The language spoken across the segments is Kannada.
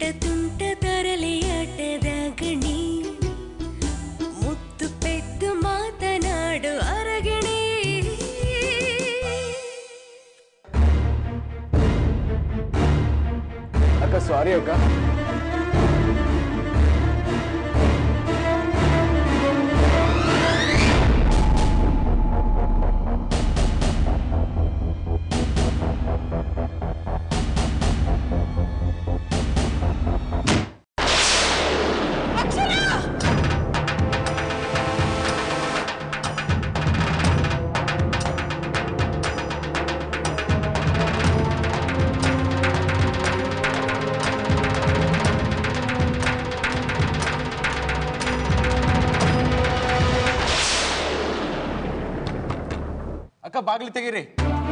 ತುಂಟ ತರಲೆಯಾಟದ ಗಣಿ ಮುತ್ತು ಪೆದ್ದು ಮಾತನಾಡು ಅರಗಣಿ ಅಕ್ಕ ಸಾರಿ ಅಕ್ಕ ಅಕ್ಕ ಬಾಗಿಲು ತೆಗೀರಿ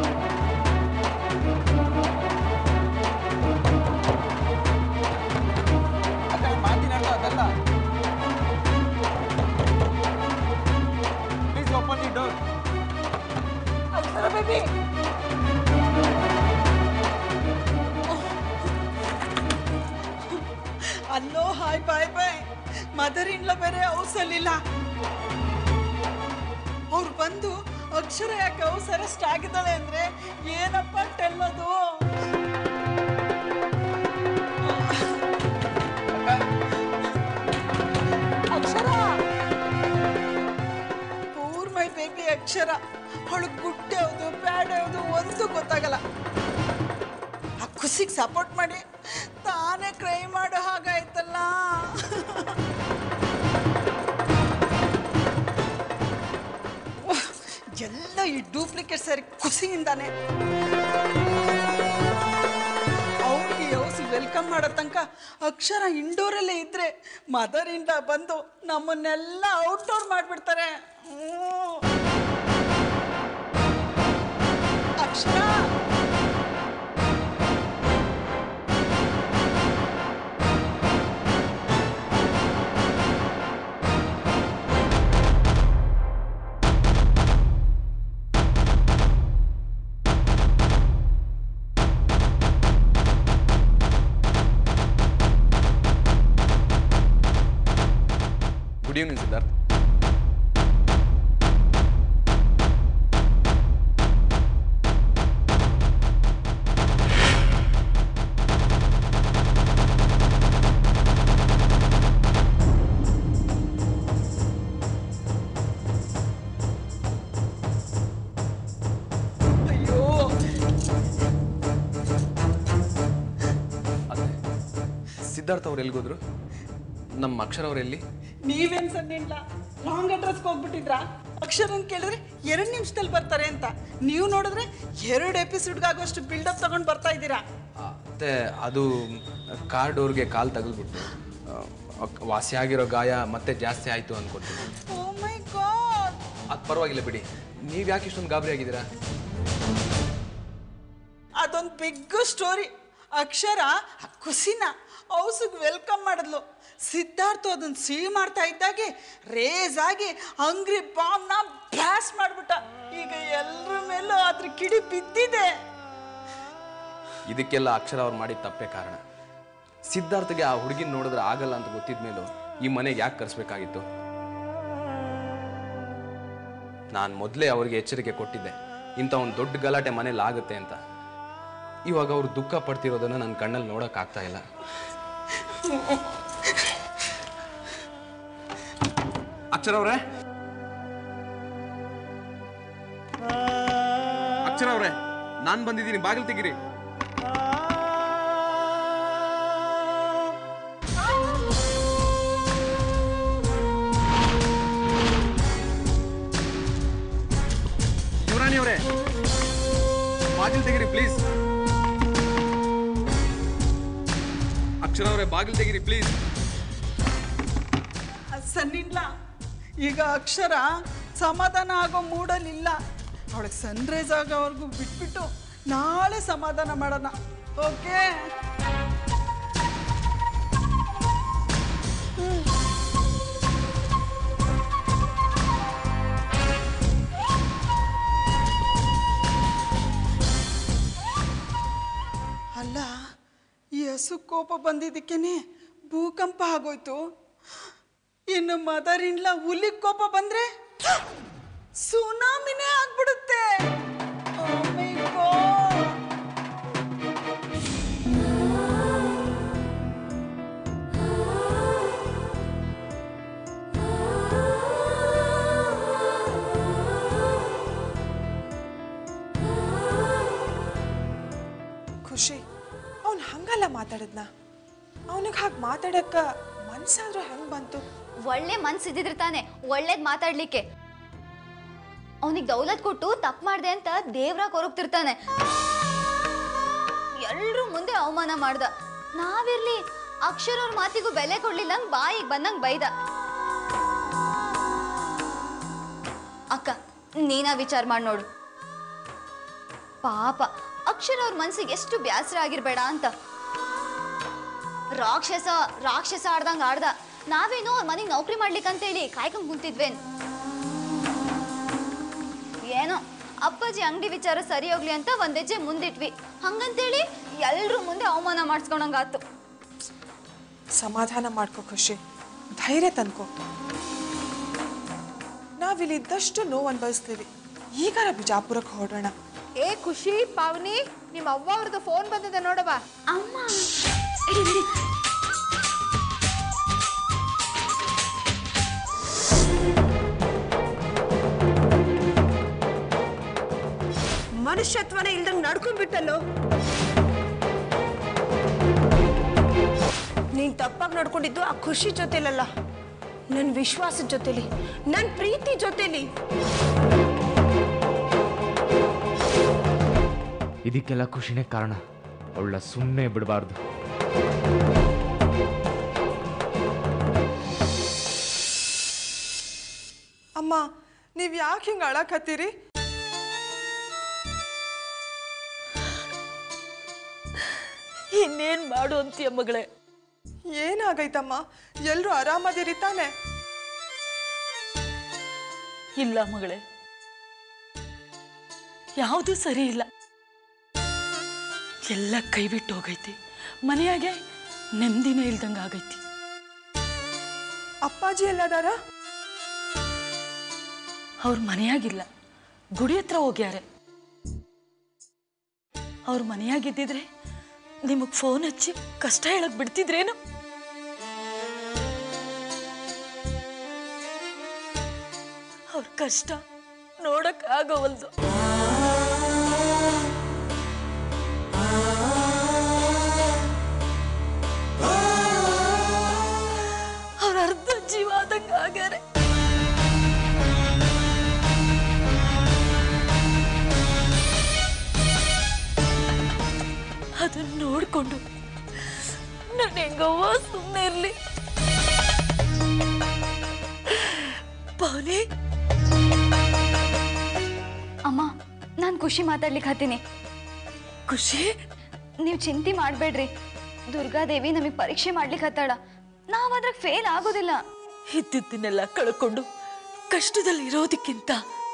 ಅಕ್ಕ ಮಾತಿನಲ್ಲ ಅದಲ್ಲ ಪ್ಲೀಸ್ ಓಪನ್ ದಿ ಡೋರ್ ಅಲ್ಲೋ ಹಾಯ್ ಬಾಯ್ ಬಾಯ್ ಮದರ್ ಇನ್ಲ ಬೇರೆ ಹೌಸಲ್ಲಿಲ್ಲ ಅವ್ರು ಬಂದು ಅಕ್ಷರ ಯಾಕೆ ಹೌಸ್ ಅರೆಸ್ಟ್ ಆಗಿದ್ದಾಳೆ ಅಂದ್ರೆ ಏನಪ್ಪ ಟೆಲ್ಲೋದು ಅಕ್ಷರ ಪೂರ್ ಮೈ ಬೇಬಿ ಅಕ್ಷರ ಅವಳು ಗುಡ್ ಯಾವುದು ಬ್ಯಾಡ್ ಯಾವುದು ಒಂದು ಗೊತ್ತಾಗಲ್ಲ ಆ ಖುಷಿಗೆ ಸಪೋರ್ಟ್ ಮಾಡಿ ತಾನೇ ಕ್ರೈ ಮಾಡೋ ಹಾಗಾಯ್ತಲ್ಲ ಓಹ್, ಎಲ್ಲ ಈ ಡೂಪ್ಲಿಕೇಟ್ ಸರಿ ಖುಷಿಯಿಂದಾನೆ ಅವ್ರಿಗೆ ಯೌಸಿ ವೆಲ್ಕಮ್ ಮಾಡೋ ತನಕ ಅಕ್ಷರ ಇಂಡೋರಲ್ಲೇ ಇದ್ರೆ ಮದರ್ ಇಂದ ಬಂದು ನಮ್ಮನ್ನೆಲ್ಲ ಔಟ್ಡೋರ್ ಮಾಡಿಬಿಡ್ತಾರೆ ಅಕ್ಷರ ಗುಡ್ ಈವ್ನಿಂಗ್ ಸಿದ್ಧಾರ್ಥ್ ಅಯ್ಯೋ ಅದೇ ಸಿದ್ಧಾರ್ಥ್ ಅವ್ರು ಎಲ್ಲಿಗೋದ್ರು ನಮ್ಮ ಅಕ್ಷರ ಅವ್ರು ಎಲ್ಲಿ ನೀವೇನ್ ಸಣ್ಣಿಲ್ಲ ರಾಂಗ್ ಅಡ್ರೆಸ್ಗೆ ಹೋಗ್ಬಿಟ್ಟಿದ್ರಾ ಅಕ್ಷರನ್ ಕೇಳಿದ್ರೆ ಎರಡು ನಿಮಿಷದಲ್ಲಿ ಬರ್ತಾರೆ ಅಂತ ನೀವು ನೋಡಿದ್ರೆ ಎರಡು ಎಪಿಸೋಡ್ಗಾಗುವಷ್ಟು ಬಿಲ್ಡಪ್ ತಗೊಂಡು ಬರ್ತಾ ಇದ್ದೀರಾ ಮತ್ತೆ ಅದು ಕಾರ್ ಡೋರ್ಗೆ ಕಾಲು ತಗಲ್ಬಿಟ್ಟು ವಾಸಿ ಆಗಿರೋ ಗಾಯ ಮತ್ತೆ ಜಾಸ್ತಿ ಆಯಿತು ಅನ್ಕೊತೀನಿ ಓ ಮೈ ಗಾಡ್ ಅದು ಪರವಾಗಿಲ್ಲ ಬಿಡಿ ನೀವು ಯಾಕೆ ಇಷ್ಟೊಂದು ಗಾಬರಿ ಆಗಿದ್ದೀರಾ ಅದೊಂದು ಬಿಗ್ ಸ್ಟೋರಿ ಅಕ್ಷರ ಖುಷಿನ ಹೌಸಿಗೆ ವೆಲ್ಕಮ್ ಮಾಡಿದ್ಲು ಸಿದ್ಧಾರ್ಥ ಅದನ್ನ ಸಿಹಿ ಮಾಡ್ತಾ ಇದ್ದಾಗೆ ರೇಸ್ ಆಗಿ ಅಂಗ್ರಿ ಬಾಂಬ್ನ ಬ್ಲಾಸ್ಟ್ ಮಾಡ್ಬಿಟ್ಟ ಈಗ ಎಲ್ಲರ ಮೇಲೂ ಅದ್ರ ಕಿಡಿ ಬಿದ್ದಿದೆ ಇದಕ್ಕೆಲ್ಲ ಅಕ್ಷರ ಅವ್ರು ಮಾಡಿದ ತಪ್ಪೇ ಕಾರಣ ಸಿದ್ಧಾರ್ಥಗೆ ಆ ಹುಡುಗಿನ ನೋಡಿದ್ರೆ ಆಗಲ್ಲ ಅಂತ ಗೊತ್ತಿದ ಮೇಲೂ ಈ ಮನೆಗೆ ಯಾಕೆ ಕರೆಸ್ಬೇಕಾಗಿತ್ತು ನಾನು ಮೊದಲೇ ಅವ್ರಿಗೆ ಎಚ್ಚರಿಕೆ ಕೊಟ್ಟಿದ್ದೆ ಇಂಥ ಒಂದು ದೊಡ್ಡ ಗಲಾಟೆ ಮನೇಲಿ ಆಗುತ್ತೆ ಅಂತ ಇವಾಗ ಅವ್ರು ದುಃಖ ಪಡ್ತಿರೋದನ್ನ ನನ್ನ ಕಣ್ಣಲ್ಲಿ ನೋಡೋಕ್ಕಾಗ್ತಾ ಇಲ್ಲ ಅಕ್ಷರ ಅವ್ರೆ ಅಕ್ಷರ ಅವ್ರೆ ನಾನು ಬಂದಿದ್ದೀನಿ ಬಾಗಿಲು ತೆಗೀರಿ ಯುವರಾಣಿ ಅವರೇ ಬಾಗಿಲು ತೆಗೀರಿ ಪ್ಲೀಸ್ ಅಕ್ಷರ ಅವರೇ ಬಾಗಿಲು ತೆಗೀರಿ ಪ್ಲೀಸ್ ಸನ್ನಿಲ್ಲ ಈಗ ಅಕ್ಷರ ಸಮಾಧಾನ ಆಗೋ ಮೂಡಲ್ಲಿಲ್ಲ ಅವಳಿಗೆ ಸನ್ರೈಸ್ ಆಗೋವರೆಗೂ ಬಿಟ್ಬಿಟ್ಟು ನಾಳೆ ಸಮಾಧಾನ ಮಾಡೋಣ ಓಕೆ ಅಲ್ಲ ಈ ಹಸುಕ್ಕೋ ಕೋಪ ಬಂದಿದ್ದಕ್ಕೇನೆ ಭೂಕಂಪ ಆಗೋಯ್ತು ಇನ್ನು ಮದರ್ ಇನ್ಲ ಹುಲಿಗ್ ಕೋಪ ಬಂದ್ರೆ ಸುನಾಮಿನೇ ಆಗ್ಬಿಡುತ್ತೆ Oh my God. ಖುಷಿ ಅವ್ನು ಹಂಗಲ್ಲ ಮಾತಾಡಿದ್ನ ಅವನಿಗೆ ಹಾಗೆ ಮಾತಾಡಕ್ಕ ಮನ್ಸಾದ್ರೂ ಹೆಂಗ್ ಬಂತು ಒಳ್ಳೆ ಮನ್ಸಿದ್ರೆ ತಾನೆ ಒಳ್ಳೇದ್ ಮಾತಾಡ್ಲಿಕ್ಕೆ ಅವನಿಗೆ ದೌಲತ್ ಕೊಟ್ಟು ತಪ್ಪು ಮಾಡ್ದೆ ಅಂತ ದೇವ್ರ ಕೊರಗ್ತಿರ್ತಾನೆ ಎಲ್ರೂ ಮುಂದೆ ಅವಮಾನ ಮಾಡ್ದ ನಾವಿರ್ಲಿ ಅಕ್ಷರ ಅವ್ರ ಮಾತಿಗೂ ಬೆಲೆ ಕೊಡ್ಲಿಲ್ಲ ಬಾಯಿಗೆ ಬಂದಂಗ್ ಬೈದ ಅಕ್ಕ ನೀನ ವಿಚಾರ ಮಾಡಿ ನೋಡು ಪಾಪ ಅಕ್ಷರ ಅವ್ರ ಮನ್ಸಿಗೆ ಎಷ್ಟು ಬ್ಯಾಸರ ಆಗಿರ್ಬೇಡ ಅಂತ ರಾಕ್ಷಸ ರಾಕ್ಷಸ ಆಡ್ದಂಗ ಆಡ್ದ ನಾವೇನೋ ಅವ್ರ ಮನೆಗೆ ನೌಕರಿ ಮಾಡ್ಲಿಕ್ಕಂತೇಳಿ ಕಾಯ್ಕೊಂಡ್ ಕುಂತಿದ್ವೇನ್ ಏನೋ ಅಪ್ಪಾಜಿ ಅಂಗಡಿ ವಿಚಾರ ಸರಿ ಹೋಗ್ಲಿ ಅಂತ ಒಂದ್ ಹೆಜ್ಜೆ ಮುಂದಿಟ್ವಿ ಹಂಗಂತೇಳಿ ಎಲ್ರೂ ಮುಂದೆ ಅವಮಾನ ಮಾಡಿಸ್ಕೊಂಡಂಗಾತು ಸಮಾಧಾನ ಮಾಡ್ಕೋ ಖುಷಿ ಧೈರ್ಯ ತಂದ್ಕೋ ನಾವಿಲ್ಲಿ ಇದ್ದಷ್ಟು ನೋವು ಅನ್ಭವಿಸ್ತೀವಿ ಈಗಾರ ಬಿಜಾಪುರಕ್ಕೆ ಹೊರಡೋಣ ಏ ಖುಷಿ ಪಾವನಿ ನಿಮ್ಮ ಅವ್ವ ಅವ್ರದ್ದು ಫೋನ್ ಬಂದಿದೆ ನೋಡವ ಅಮ್ಮ ಇಡಿ, ಇಡಿ. ಮನುಷ್ಯತ್ವನೇ ಇಲ್ದಂಗ್ ನಡ್ಕೊಂಡ್ಬಿಟ್ಟಲ್ಲೋ ನೀನ್ ತಪ್ಪಾಗಿ ನಡ್ಕೊಂಡಿದ್ದು ಆ ಖುಷಿ ಜೊತೆಲಲ್ಲ ನನ್ನ ವಿಶ್ವಾಸದ ಜೊತೆಲಿ ನನ್ನ ಪ್ರೀತಿ ಜೊತೆಲಿ ಇದಕ್ಕೆಲ್ಲ ಖುಷಿನೇ ಕಾರಣ ಅವಳ ಸುಮ್ಮನೆ ಬಿಡಬಾರ್ದು ಅಮ್ಮ ನೀವು ಯಾಕೆ ಹಿಂಗೆ ಅಳಕತ್ತೀರಿ ಇನ್ನೇನ್ ಮಾಡು ಅಂತೀಯ ಮಗಳೇ ಏನಾಗೈತಮ್ಮ ಎಲ್ರೂ ಆರಾಮದಿರಿ ತಾನೆ ಇಲ್ಲ ಮಗಳೇ ಯಾವುದು ಸರಿ ಇಲ್ಲ ಎಲ್ಲ ಕೈ ಬಿಟ್ಟು ಹೋಗೈತಿ ಮನೆಯಾಗೆ ನೆಮ್ಮದಿನೇ ಇಲ್ದಂಗೆ ಆಗೈತಿ ಅಪ್ಪಾಜಿ ಎಲ್ಲದಾರ ಅವ್ರ ಮನೆಯಾಗಿಲ್ಲ ಗುಡಿ ಹತ್ರ ಹೋಗ್ಯಾರೆ ಅವ್ರ ಮನೆಯಾಗಿದ್ದಿದ್ರೆ ನಿಮಗೆ ಫೋನ್ ಹಚ್ಚಿ ಕಷ್ಟ ಹೇಳಕ್ ಬಿಡ್ತಿದ್ರೇನು ಅವ್ರ ಕಷ್ಟ ನೋಡಕ್ ಆಗವಲ್ದು ಅವ್ರ ಅರ್ಧ ಜೀವ ಆದಂಗ ಆಗ್ಯಾರೆ ಅದನ್ನ ನೋಡ್ಕೊಂಡು ನಾನು ಹೆಂಗವ್ವ ಸುಮ್ಮನೆ ಇರ್ಲಿ ಪಾವನಿ ಅಮ್ಮ ನಾನು ಖುಷಿ ಮಾತಾಡ್ಲಿಕ್ಕೆ ಹತ್ತೀನಿ ಖುಷಿ ನೀವು ಚಿಂತೆ ಮಾಡಬೇಡ್ರಿ ದುರ್ಗಾದೇವಿ ನಮಗೆ ಪರೀಕ್ಷೆ ಮಾಡ್ಲಿಕ್ಕೆ ಹತ್ತಾಳ ನಾವು ಅದ್ರಾಗ ಫೇಲ್ ಆಗೋದಿಲ್ಲ ಇದ್ದಿದ್ದನ್ನೆಲ್ಲ ಕಳ್ಕೊಂಡು ಕಷ್ಟದಲ್ಲಿ ಇರೋದಕ್ಕಿಂತ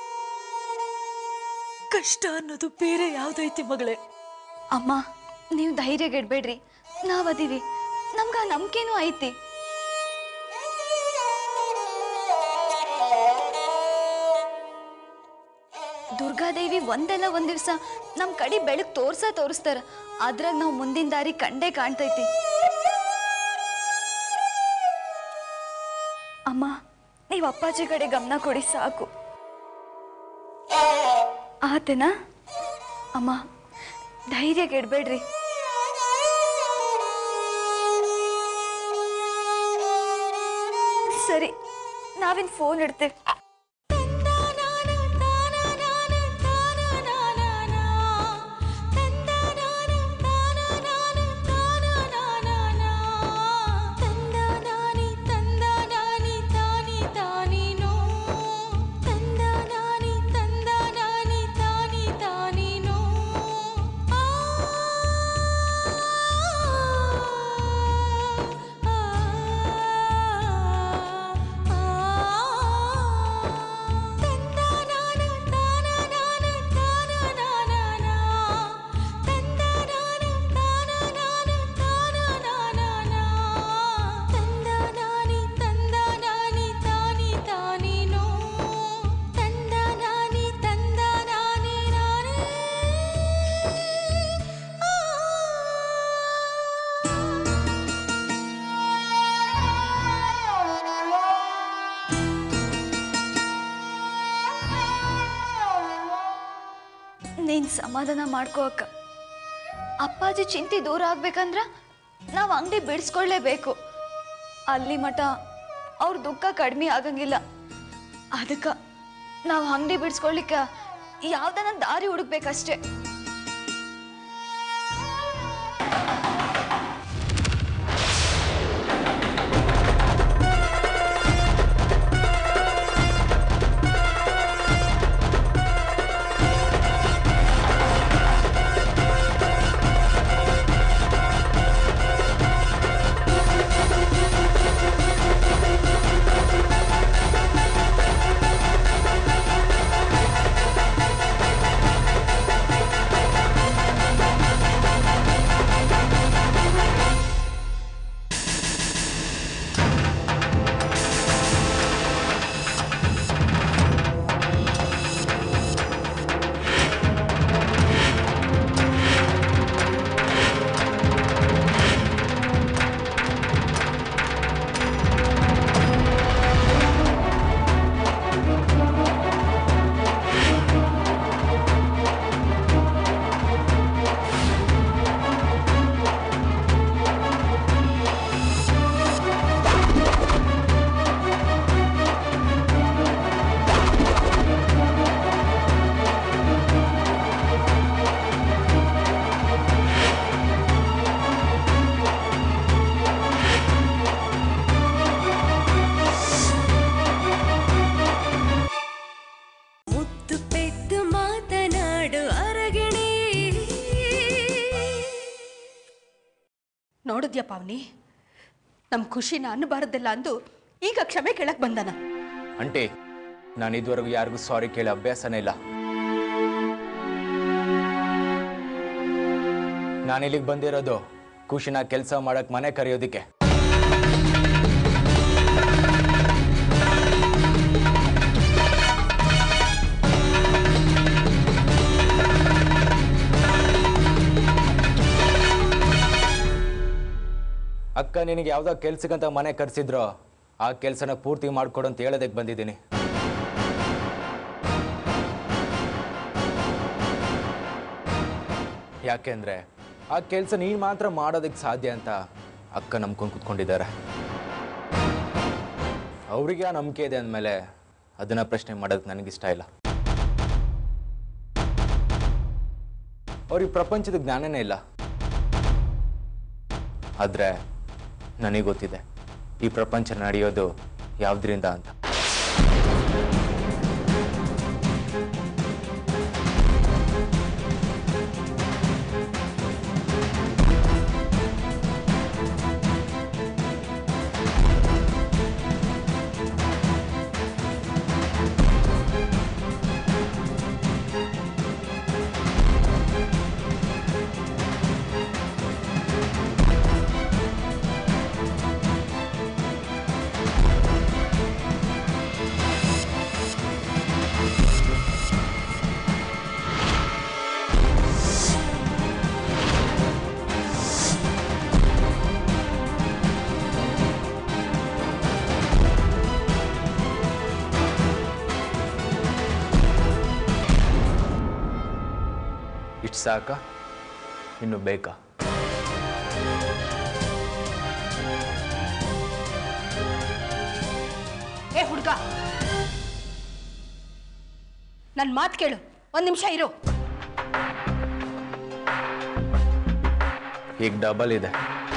ಕಷ್ಟ ಅನ್ನೋದು ಬೇರೆ ಯಾವ್ದೈತಿ ಮಗಳೇ ಅಮ್ಮ ನೀವು ಧೈರ್ಯಗೆಡ್ಬೇಡ್ರಿ ನಾವದೀವಿ ನಮ್ಗ ಆ ನಂಬಿಕೆನೂ ಐತಿ ದುರ್ಗಾದೇವಿ ಒಂದಲ್ಲ ಒಂದ್ ದಿವ್ಸ ನಮ್ ಕಡೆ ಬೆಳಕ್ ತೋರ್ಸ ತೋರಿಸ್ತಾರ ಅದ್ರಾಗ ನಾವು ಮುಂದಿನ ದಾರಿ ಕಂಡೇ ಕಾಣ್ತೈತಿ ಅಮ್ಮ ನೀವು ಅಪ್ಪಾಜಿ ಕಡೆ ಗಮನ ಕೊಡಿ ಸಾಕು ಆತನಾ ಅಮ್ಮ ಧೈರ್ಯ ಕೆಡ್ಬೇಡ್ರಿ ಸರಿ ನಾವಿನ್ ಫೋನ್ ಇಡ್ತೇವೆ ಆ ನೀನು ಸಮಾಧಾನ ಮಾಡ್ಕೋ ಅಕ್ಕ ಅಪ್ಪಾಜಿ ಚಿಂತೆ ದೂರ ಆಗ್ಬೇಕಂದ್ರ ನಾವು ಅಂಗಡಿ ಬಿಡಿಸ್ಕೊಳ್ಳೇಬೇಕು ಅಲ್ಲಿ ಮಠ ಅವ್ರ ದುಃಖ ಕಡಿಮೆ ಆಗಂಗಿಲ್ಲ ಅದಕ್ಕೆ ನಾವು ಅಂಗಡಿ ಬಿಡಿಸ್ಕೊಳ್ಳಿಕ್ಕೆ ಯಾವ್ದನ್ನ ದಾರಿ ಹುಡುಕ್ಬೇಕಷ್ಟೇ ಮುತ್ತು ಪೆದ್ದು ಮಾತನಾಡು ಅರಗಿಣಿ ನೋಡಿದ್ಯಾ ಪಾವನಿ ನಮ್ಮ ಖುಷಿನ ಅನ್ನಬಾರದಿಲ್ಲ ಅಂದು ಈಗ ಕ್ಷಮೆ ಕೇಳಕ್ ಬಂದನ ಅಂಟಿ ನಾನು ಇದುವರೆಗೂ ಯಾರಿಗೂ ಸಾರಿ ಕೇಳಿ ಅಭ್ಯಾಸನೇ ಇಲ್ಲ ನಾನು ಇಲ್ಲಿಗೆ ಬಂದಿರೋದು ಖುಷಿನ ಕೆಲಸ ಮಾಡಕ್ ಮನೆ ಕರೆಯೋದಿಕ್ಕೆ ಅಕ್ಕ ನಿನಗೆ ಯಾವ್ದೋ ಕೆಲ್ಸಕ್ಕಂತ ಮನೆ ಕರೆಸಿದ್ರೋ ಆ ಕೆಲಸನ ಪೂರ್ತಿ ಮಾಡ್ಕೊಡು ಅಂತ ಹೇಳೋದಕ್ಕೆ ಬಂದಿದ್ದೀನಿ ಯಾಕೆಂದ್ರೆ ಆ ಕೆಲಸ ನೀನು ಮಾತ್ರ ಮಾಡೋದಕ್ಕೆ ಸಾಧ್ಯ ಅಂತ ಅಕ್ಕ ನಂಬ್ಕೊಂಡು ಕುತ್ಕೊಂಡಿದ್ದಾರೆ ಅವರಿಗೆ ಆ ನಂಬಿಕೆ ಇದೆ ಅಂದಮೇಲೆ ಅದನ್ನ ಪ್ರಶ್ನೆ ಮಾಡೋದಕ್ಕೆ ನನಗಿಷ್ಟ ಇಲ್ಲ ಅವ್ರಿಗೆ ಪ್ರಪಂಚದ ಜ್ಞಾನನೇ ಇಲ್ಲ ಆದರೆ ನನಗೆ ಗೊತ್ತಿದೆ ಈ ಪ್ರಪಂಚ ನಡೆಯೋದು ಯಾವುದರಿಂದ ಅಂತ ಇಷ್ಟು ಸಾಕ ಇನ್ನು ಬೇಕಾ ಏ ಹುಡ್ಗ ನನ್ನ ಮಾತು ಕೇಳು ಒಂದು ನಿಮಿಷ ಇರು ಈಗ ಡಬಲ್ ಇದೆ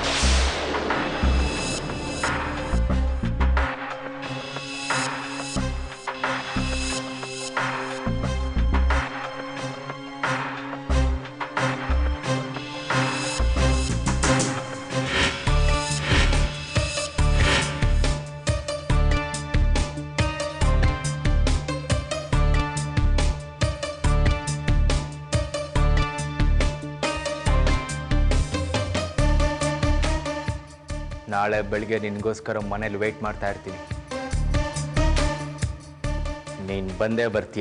ನಾಳೆ ಬೆಳಿಗ್ಗೆ ನಿನಗೋಸ್ಕರ ಮನೇಲಿ ವೆಯ್ಟ್ ಮಾಡ್ತಾ ಇರ್ತೀನಿ ನೀನು ಬಂದೇ ಬರ್ತೀಯ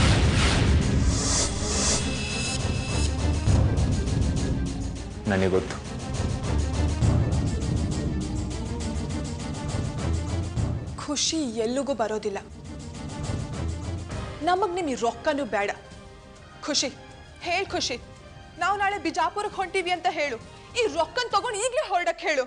ನನಗೆ ಗೊತ್ತು ಖುಷಿ ಎಲ್ಲಿಗೂ ಬರೋದಿಲ್ಲ ನಮಗೆ ನಿನ್ನ ರೊಕ್ಕನೂ ಬೇಡ ಖುಷಿ ಹೇಳ್ ಖುಷಿ ನಾವು ನಾಳೆ ಬಿಜಾಪುರಕ್ಕೆ ಹೊಂಟೀವಿ ಅಂತ ಹೇಳು ಈ ರೊಕ್ಕನ್ ತಗೊಂಡು ಈಗಲೇ ಹೊರಡಕ್ ಹೇಳು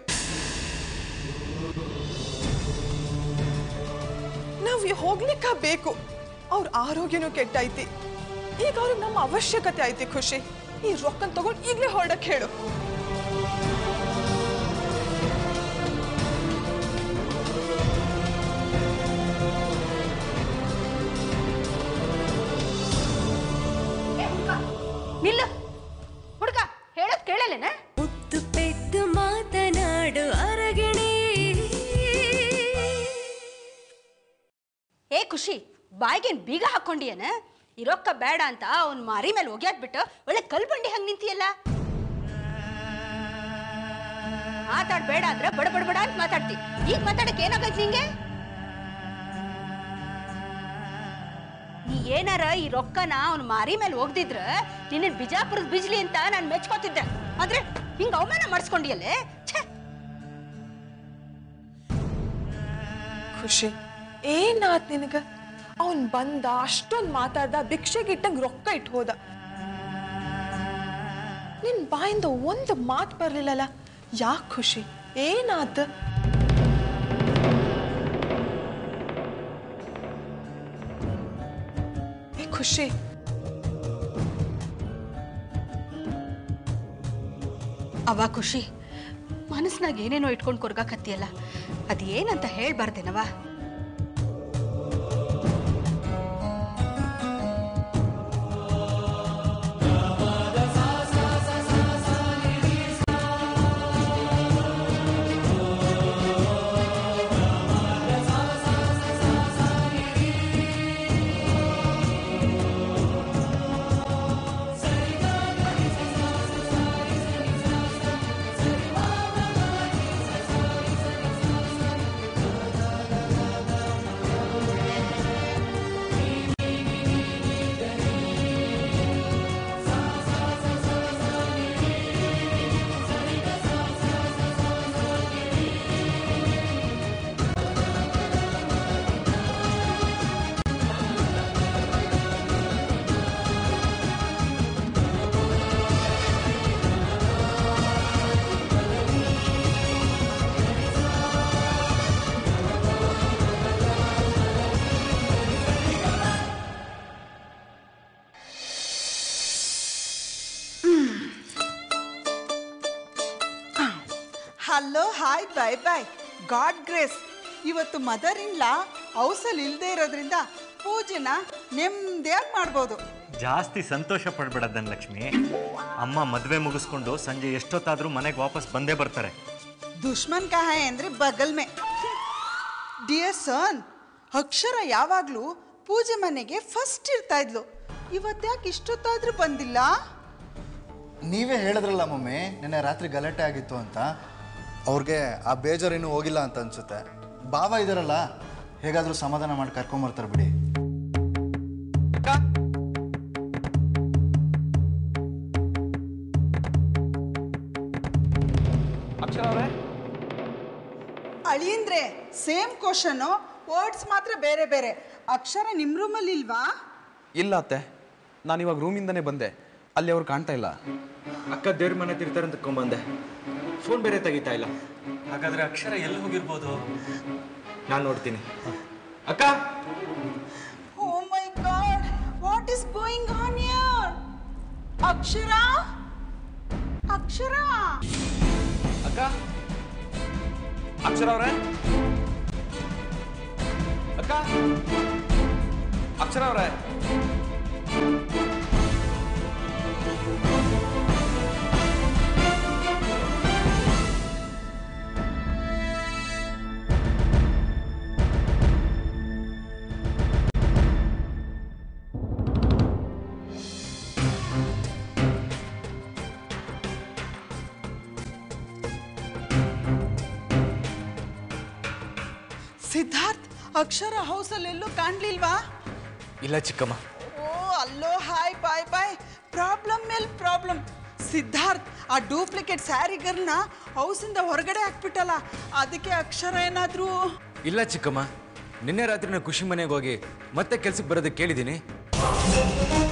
ನಾವು ಹೋಗ್ಲಿಕ್ಕ ಬೇಕು ಅವ್ರ ಆರೋಗ್ಯನೂ ಕೆಟ್ಟೈತಿ ಈಗ ಅವ್ರಿಗೆ ನಮ್ಮ ಅವಶ್ಯಕತೆ ಐತಿ ಖುಷಿ ಈ ರೊಕ್ಕನ್ ತಗೊಂಡು ಈಗಲೇ ಹೊರಡಕ್ ಹೇಳು ನಿಲ್ಲ ಹುಡುಗ ಹೇಳೋದ್ ಕೇಳಲೇನ ಮುತ್ತು ಪೆದ್ದು ಮಾತನಾಡು ಅರಗಿಣಿ ಏ ಖುಷಿ ಬಾಯಿಗೇನ್ ಬೀಗ ಹಾಕೊಂಡಿಯನ ಈ ರೊಕ್ಕ ಬೇಡ ಅಂತ ಅವ್ನ್ ಮಾರಿ ಮೇಲೆ ಒಗ್ಯಾಕ್ಬಿಟ್ಟು ಒಳ್ಳೆ ಕಲ್ ಬಂಡಿ ಹಂಗ್ ನಿಂತಿಯಲ್ಲ ಮಾತಾಡ್ಬೇಡ ಅಂದ್ರೆ ಬಡ ಬಡ ಬಡ ಅಂತ ಮಾತಾಡ್ತಿ ಈಗ ಮಾತಾಡಕ್ ಏನಾಗೈತಿ ನಿಂಗೆ ನೀ ಏನಾರ ಈ ರೊಕ್ಕನ ಅವ್ನ ಮಾರಿ ಮೇಲೆ ಒಗ್ದಿದ್ರ ನಿನ್ನ ಬಿಜಾಪುರದ ಬಿಜ್ಲಿ ಅಂತ ನಾನು ಮೆಚ್ಕೋತಿದ್ದೆ ಆದ್ರೆ ಹಿಂಗ ಅವಮಾನ ಮಾಡಿಸ್ಕೊಂಡಿಯಲ್ಲೇ ಛೇ ಖುಷಿ ಏನಾತ್ ನಿನಗ ಅವನ್ ಬಂದ ಅಷ್ಟೊಂದ್ ಮಾತಾಡ್ದ ಭಿಕ್ಷೆಗಿಟ್ಟಂಗ್ ರೊಕ್ಕ ಇಟ್ಟು ಹೋದ ನಿನ್ ಬಾಯಿಂದ ಒಂದು ಮಾತು ಬರ್ಲಿಲ್ಲಲ್ಲ ಯಾಕೆ ಖುಷಿ ಏನಾತ ಏ ಖುಷಿ ಅವ ಖುಷಿ ಮನಸ್ನಾಗ ಏನೇನೋ ಇಟ್ಕೊಂಡು ಕೊರ್ಗಾಕತ್ತಿಯಲ್ಲ ಅದೇನಂತ ಹೇಳ್ಬಾರ್ದೇನವ hello hi bye bye god grace ಇವತ್ತು ಮದರ್ ಇನ್ ಲಾ ಹೌಸಲ್ಲಿ ಇಲ್ಲದೆ ಇರೋದ್ರಿಂದ ಪೂಜೆನ ನೆಮ್ಮದಿಯಾಗಿ ಮಾಡ್ಬೋದು ಜಾಸ್ತಿ ಸಂತೋಷ ಪಡ್ಬೇಡ ಧನಲಕ್ಷ್ಮಿ ಅಮ್ಮ ಮದುವೆ ಮುಗಿಸ್ಕೊಂಡು ಸಂಜೆ ಎಷ್ಟೊತ್ತಾದರೂ ಮನೆಗೆ ವಾಪಸ್ ಬಂದೇ ಬರ್ತಾರೆ ದುಶ್ಮನ್ ಕಹಾಯ ಅಂದರೆ ಬಗಲ್ ಮೇ ಡಿಯರ್ ಸನ್ ಅಕ್ಷರ ಯಾವಾಗಲೂ ಪೂಜೆ ಮನೆಗೆ ಫಸ್ಟ್ ಇರ್ತಾ ಇದ್ಲು ಇವತ್ತ್ಯಾಕೆ ಇಷ್ಟೊತ್ತಾದ್ರೂ ಬಂದಿಲ್ಲ ನೀವೇ ಹೇಳಿದ್ರಲ್ಲ ಮಮ್ಮಿ ನಿನ್ನೆ ರಾತ್ರಿ ಗಲಾಟೆ ಆಗಿತ್ತು ಅಂತ ಅವ್ರಿಗೆ ಆ ಬೇಜಾರು ಇನ್ನೂ ಹೋಗಿಲ್ಲ ಅಂತ ಅನ್ಸುತ್ತೆ ಬಾವ ಇದಾರಲ್ಲ ಹೇಗಾದರೂ ಸಮಾಧಾನ ಮಾಡಿ ಕರ್ಕೊಂಬರ್ತಾರೆ ಬಿಡಿ ಅಕ್ಷರ ಅವರೇ ಅಳಿಯಂದ್ರೆ ಸೇಮ್ ಕ್ವಶನು ವರ್ಡ್ಸ್ ಮಾತ್ರ ಬೇರೆ ಬೇರೆ ಅಕ್ಷರ ನಿಮ್ಮ ರೂಮಲ್ಲಿ ಇಲ್ವಾ ಇಲ್ಲ ಅತ್ತೆ ನಾನು ಇವಾಗ ರೂಮಿಂದನೇ ಬಂದೆ ಅಲ್ಲಿ ಅವ್ರು ಕಾಣ್ತಾ ಇಲ್ಲ ಅಕ್ಕ ದೇವ್ರ ಮನೆ ತಿರ್ತಾರೆ ಅಂತ ಬಂದೆ ಫೋನ್ ಬೇರೆ ತೆಗಿತಾ ಇಲ್ಲ ಹಾಗಾದ್ರೆ ಅಕ್ಷರ ಎಲ್ಲಿ ಹೋಗಿರ್ಬೋದು ನಾನು ನೋಡ್ತೀನಿ ಅಕ್ಕ oh my god what is going on here Akshara Akshara ಅಕ್ಕ ಅಕ್ಷರ ಅವರೇ ಅಕ್ಕ ಅಕ್ಷರ ಅವರೇ ಸಿದ್ಧಾರ್ಥ್ ಅಕ್ಷರ ಹೌಸಲ್ಲಿ ಎಲ್ಲೂ ಕಾಣ್ಲಿಲ್ವಾ ಇಲ್ಲ ಚಿಕ್ಕಮ್ಮ ಓ ಅಲ್ಲೋ ಹಾಯ್ ಬಾಯ್ ಬಾಯ್ ಪ್ರಾಬ್ಲಮ್ ಮೇಲೆ ಪ್ರಾಬ್ಲಮ್ ಸಿದ್ಧಾರ್ಥ್ ಆ ಡೂಪ್ಲಿಕೇಟ್ ಸ್ಯಾರಿಗರ್ನ ಹೌಸಿಂದ ಹೊರಗಡೆ ಹಾಕ್ಬಿಟ್ಟಲ್ಲ ಅದಕ್ಕೆ ಅಕ್ಷರ ಏನಾದರೂ ಇಲ್ಲ ಚಿಕ್ಕಮ್ಮ ನಿನ್ನೆ ರಾತ್ರಿ ನಾನು ಖುಷಿ ಮನೆಗೆ ಹೋಗಿ ಮತ್ತೆ ಕೆಲ್ಸಕ್ಕೆ ಬರೋದಕ್ಕೆ ಕೇಳಿದ್ದೀನಿ